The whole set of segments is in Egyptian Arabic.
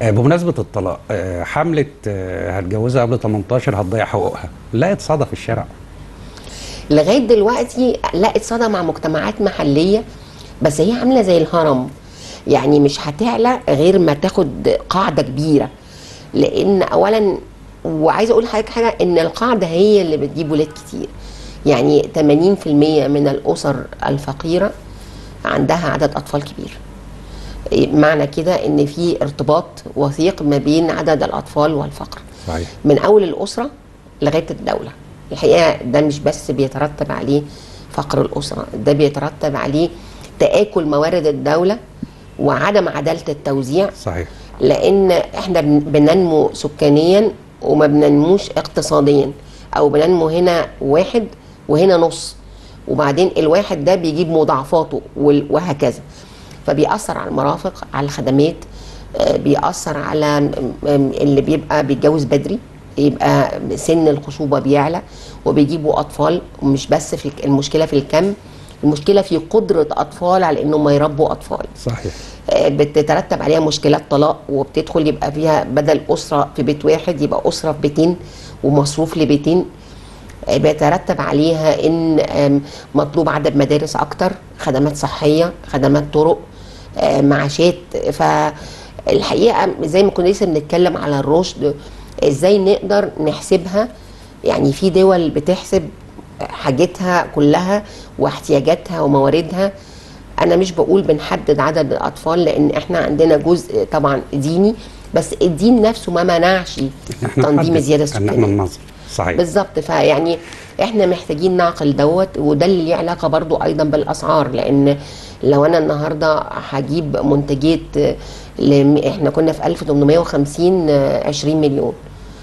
آه، بمناسبة الطلاق آه، حملة آه، هتجوزها قبل 18 هتضيع حقوقها لقت صدى في الشارع لغايه دلوقتي لقت صدى مع مجتمعات محليه بس هي عامله زي الهرم يعني مش هتعلى غير ما تاخد قاعده كبيره لان اولا وعايزه اقول لحضرتك حاجه ان القاعده هي اللي بتجيب ولاد كتير يعني 80% من الاسر الفقيره عندها عدد اطفال كبير معنى كده ان في ارتباط وثيق ما بين عدد الاطفال والفقر صحيح من اول الاسره لغايه الدوله الحقيقه ده مش بس بيترتب عليه فقر الاسره ده بيترتب عليه تاكل موارد الدوله وعدم عداله التوزيع صحيح لان احنا بن- بننمو سكانيا وما بننموش اقتصاديا او بننمو هنا واحد وهنا نص وبعدين الواحد ده بيجيب مضاعفاته وال- وهكذا فبيأثر على المرافق على الخدمات آه، بيأثر على م- م- اللي بيبقى بيتجوز بدري يبقى سن الخصوبة بيعلى وبيجيبوا أطفال ومش بس في الك- المشكلة في الكم المشكلة في قدرة أطفال على إنهم يربوا أطفال صحيح آه، بتترتب عليها مشكلات طلاق وبتدخل يبقى فيها بدل أسرة في بيت واحد يبقى أسرة في بيتين ومصروف لبيتين آه، بيترتب عليها ان آم، مطلوب عدد مدارس اكتر خدمات صحيه خدمات طرق آه، معاشات فالحقيقه زي ما كنا لسه بنتكلم على الرشد ازاي نقدر نحسبها يعني في دول بتحسب حاجتها كلها واحتياجاتها ومواردها انا مش بقول بنحدد عدد الاطفال لان احنا عندنا جزء طبعا ديني بس الدين نفسه ما منعش احنا تنظيم نحدد الزياده ان احنا السكانيه ننظم صحيح بالظبط فيعني احنا محتاجين نعقل دوت وده اللي ليه علاقه برضو ايضا بالاسعار لان لو انا النهارده هجيب منتجات آه، لم- احنا كنا في 1850 آه، 20 مليون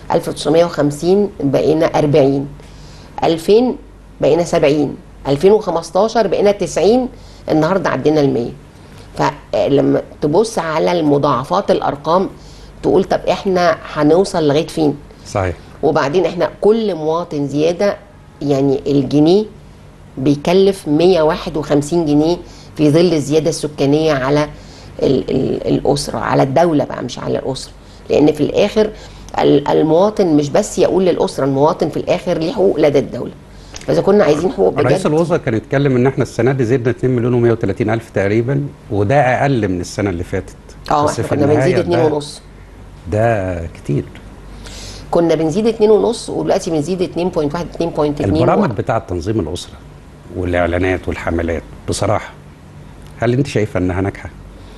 1950 بقينا 40 2000 بقينا 70 2015 بقينا 90 النهارده عدينا ال 100 فلما تبص على المضاعفات الارقام تقول طب احنا هنوصل لغايه فين صحيح وبعدين احنا كل مواطن زياده يعني الجنيه بيكلف 151 جنيه في ظل الزياده السكانيه على ال ال الاسره على الدوله بقى مش على الاسره لان في الاخر ال- المواطن مش بس يقول للاسره المواطن في الاخر ليه حقوق لدى الدوله فاذا كنا عايزين حقوق رئيس بجد الوزراء كان يتكلم ان احنا السنه دي زدنا 2 مليون و130 الف تقريبا وده اقل من السنه اللي فاتت اه بس احنا في كنا بنزيد النهاية اتنين ده- ونص ده كتير كنا بنزيد اتنين ونص ودلوقتي بنزيد 2.1 2.2 البرامج بتاعه تنظيم الاسره والاعلانات والحملات بصراحه هل انت شايفه انها ناجحه؟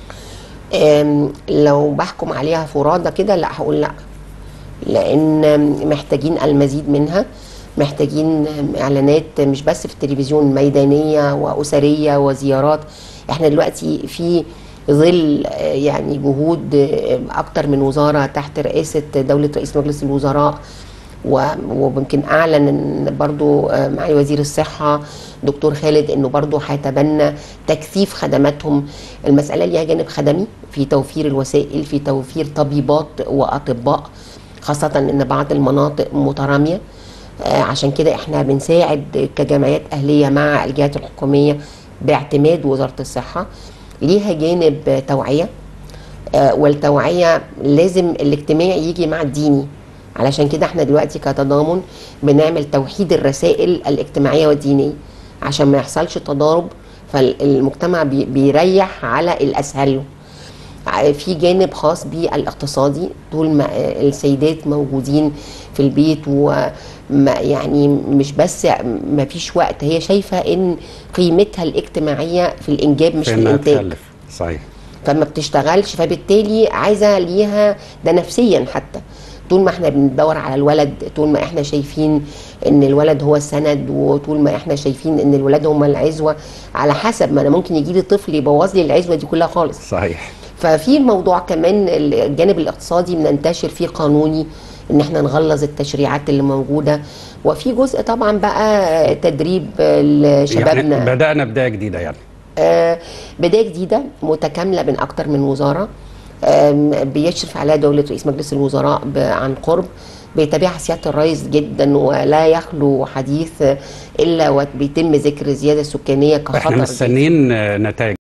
أم، لو بحكم عليها فرادة كده لا هقول لا لان محتاجين المزيد منها محتاجين اعلانات مش بس في التلفزيون ميدانيه واسريه وزيارات احنا دلوقتي في ظل آه، يعني جهود آه، اكتر من وزاره تحت رئاسه دوله رئيس مجلس الوزراء و- ويمكن اعلن ان برضو آه، معالي وزير الصحه دكتور خالد انه برضو هيتبنى تكثيف خدماتهم المساله ليها جانب خدمي في توفير الوسائل في توفير طبيبات واطباء خاصه ان بعض المناطق متراميه آه، عشان كده احنا بنساعد كجمعيات اهليه مع الجهات الحكوميه باعتماد وزاره الصحه ليها جانب آه، توعيه آه، والتوعيه لازم الاجتماع يجي مع الديني علشان كده احنا دلوقتي كتضامن بنعمل توحيد الرسائل الاجتماعيه والدينيه عشان ما يحصلش تضارب فالمجتمع بي- بيريح على الاسهل له ع- في جانب خاص بالاقتصادي طول ما آه، السيدات موجودين في البيت وما يعني مش بس ما فيش وقت هي شايفه ان قيمتها الاجتماعيه في الانجاب مش في في انها الانتاج تخلف صحيح فما بتشتغلش فبالتالي عايزه ليها ده نفسيا حتى طول ما احنا بندور على الولد طول ما احنا شايفين ان الولد هو السند وطول ما احنا شايفين ان الولاد هم العزوه على حسب ما انا ممكن يجي لي طفل يبوظ لي العزوه دي كلها خالص صحيح ففي الموضوع كمان الجانب الاقتصادي بننتشر فيه قانوني ان احنا نغلظ التشريعات اللي موجوده وفي جزء طبعا بقى تدريب لشبابنا يعني بدانا بدايه جديده يعني آه، بدايه جديده متكامله من اكتر من وزاره آم، بيشرف عليها دوله رئيس مجلس الوزراء ب- عن قرب بيتابعها سياده الرئيس جدا ولا يخلو حديث الا وبيتم ذكر الزياده السكانيه احنا كخطر مستنيين نتائج